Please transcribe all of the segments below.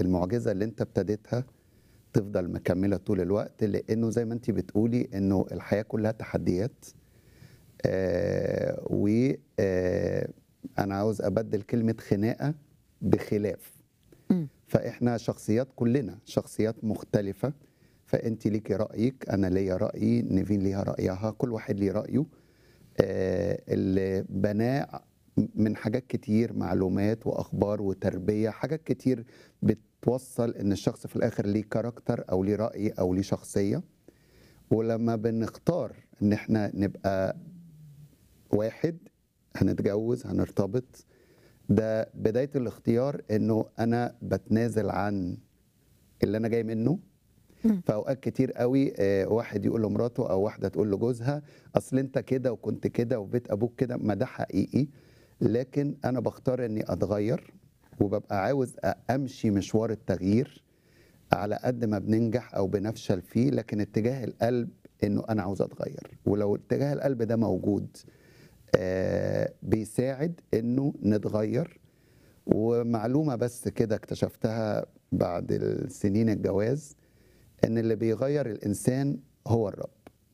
المعجزه اللي انت ابتديتها تفضل مكمله طول الوقت لانه زي ما انت بتقولي انه الحياه كلها تحديات آه و آه انا عاوز ابدل كلمه خناقه بخلاف مم. فاحنا شخصيات كلنا شخصيات مختلفه فانت ليكي رايك انا ليا رايي نيفين ليها رايها كل واحد ليه رايه آه اللي بناه من حاجات كتير معلومات واخبار وتربيه حاجات كتير بتوصل ان الشخص في الاخر ليه كاركتر او ليه راي او ليه شخصيه ولما بنختار ان احنا نبقى واحد هنتجوز هنرتبط ده بدايه الاختيار انه انا بتنازل عن اللي انا جاي منه مم. فاوقات كتير قوي آه، واحد يقول لمراته او واحده تقول لجوزها اصل انت كده وكنت كده وفي بيت ابوك كده ما ده حقيقي لكن انا بختار اني اتغير وببقى عاوز أ- امشي مشوار التغيير على قد ما بننجح او بنفشل فيه لكن اتجاه القلب انه انا عاوز اتغير ولو اتجاه القلب ده موجود آه، بيساعد انه نتغير ومعلومه بس كده اكتشفتها بعد السنين الجواز ان اللي بيغير الانسان هو الرب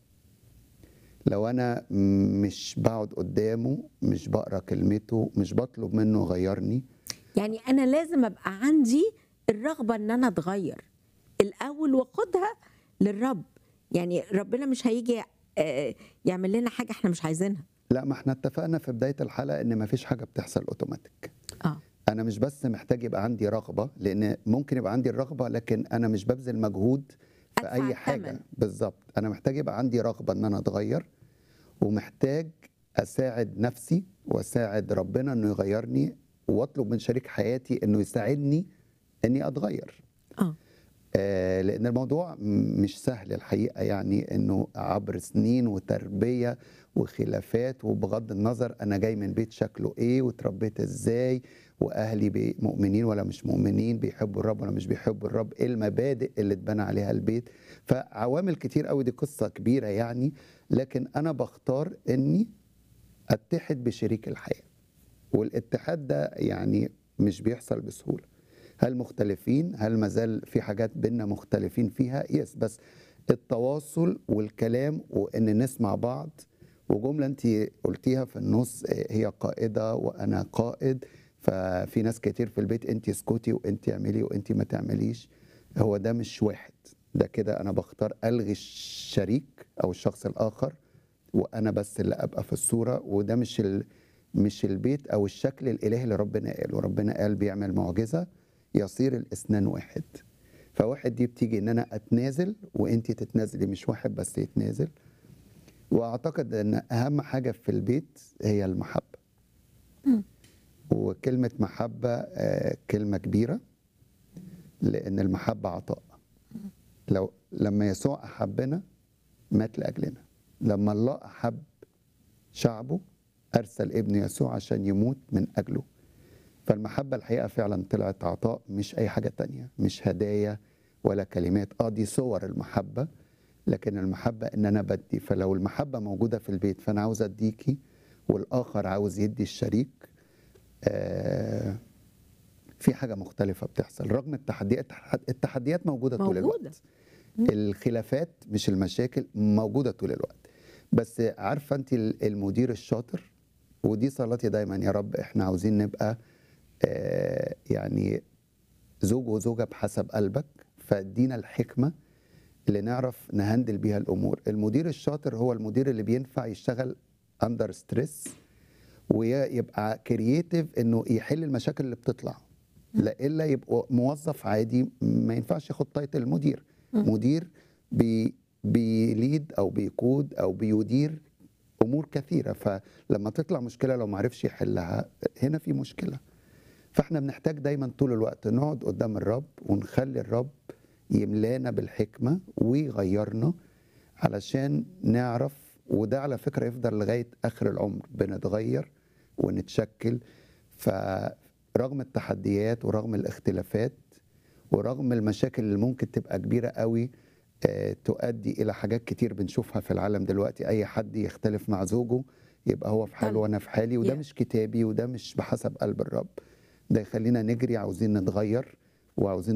لو انا مش بقعد قدامه مش بقرا كلمته مش بطلب منه يغيرني يعني انا لازم ابقى عندي الرغبه ان انا اتغير الاول واخدها للرب يعني ربنا مش هيجي آه، يعمل لنا حاجه احنا مش عايزينها لا ما احنا اتفقنا في بدايه الحلقه ان ما فيش حاجه بتحصل اوتوماتيك اه انا مش بس محتاج يبقى عندي رغبه لان ممكن يبقى عندي الرغبه لكن انا مش ببذل مجهود في أدفع اي حاجه الثمن. بالظبط انا محتاج يبقى عندي رغبه ان انا اتغير ومحتاج اساعد نفسي واساعد ربنا انه يغيرني واطلب من شريك حياتي انه يساعدني اني اتغير اه آه، لان الموضوع م- مش سهل الحقيقه يعني انه عبر سنين وتربيه وخلافات وبغض النظر انا جاي من بيت شكله ايه وتربيت ازاي واهلي بي- مؤمنين ولا مش مؤمنين بيحبوا الرب ولا مش بيحبوا الرب ايه المبادئ اللي اتبنى عليها البيت فعوامل كتير قوي دي قصه كبيره يعني لكن انا بختار اني اتحد بشريك الحياه والاتحاد ده يعني مش بيحصل بسهوله هل مختلفين هل مازال في حاجات بينا مختلفين فيها يس بس التواصل والكلام وان نسمع بعض وجمله انت قلتيها في النص آه، هي قائده وانا قائد ففي ناس كتير في البيت انت اسكتي وانت اعملي وانت ما تعمليش هو ده مش واحد ده كده انا بختار الغي الشريك او الشخص الاخر وانا بس اللي ابقى في الصوره وده مش ال... مش البيت او الشكل الالهي اللي ربنا قاله ربنا قال بيعمل معجزه يصير الاثنان واحد فواحد دي بتيجي ان انا اتنازل وانت تتنازلي مش واحد بس يتنازل واعتقد ان اهم حاجه في البيت هي المحبه وكلمه محبه آه، كلمه كبيره لان المحبه عطاء لو لما يسوع احبنا مات لاجلنا لما الله احب شعبه ارسل ابن يسوع عشان يموت من اجله فالمحبه الحقيقه فعلا طلعت عطاء مش اي حاجه تانية مش هدايا ولا كلمات اه دي صور المحبه لكن المحبه ان انا بدي فلو المحبه موجوده في البيت فانا عاوز اديكي والاخر عاوز يدي الشريك آه في حاجه مختلفه بتحصل رغم التحديات التحديات موجوده طول موجودة. الوقت الخلافات مش المشاكل موجوده طول الوقت بس عارفه انت المدير الشاطر ودي صلاتي دايما يا رب احنا عاوزين نبقى آه يعني زوج وزوجه بحسب قلبك فادينا الحكمه اللي نعرف نهندل بيها الامور المدير الشاطر هو المدير اللي بينفع يشتغل اندر ستريس ويبقى كرييتيف انه يحل المشاكل اللي بتطلع لا الا يبقى موظف عادي ما ينفعش ياخد تايتل مدير مدير بي بيليد او بيقود او بيدير امور كثيره فلما تطلع مشكله لو ما عرفش يحلها هنا في مشكله فاحنا بنحتاج دايما طول الوقت نقعد قدام الرب ونخلي الرب يملانا بالحكمه ويغيرنا علشان نعرف وده على فكره يفضل لغايه اخر العمر بنتغير ونتشكل فرغم التحديات ورغم الاختلافات ورغم المشاكل اللي ممكن تبقى كبيره قوي آه، تؤدي الى حاجات كتير بنشوفها في العالم دلوقتي اي حد يختلف مع زوجه يبقى هو في حاله طبعا. وانا في حالي وده Yeah. مش كتابي وده مش بحسب قلب الرب ده يخلينا نجري عاوزين نتغير وعاوزين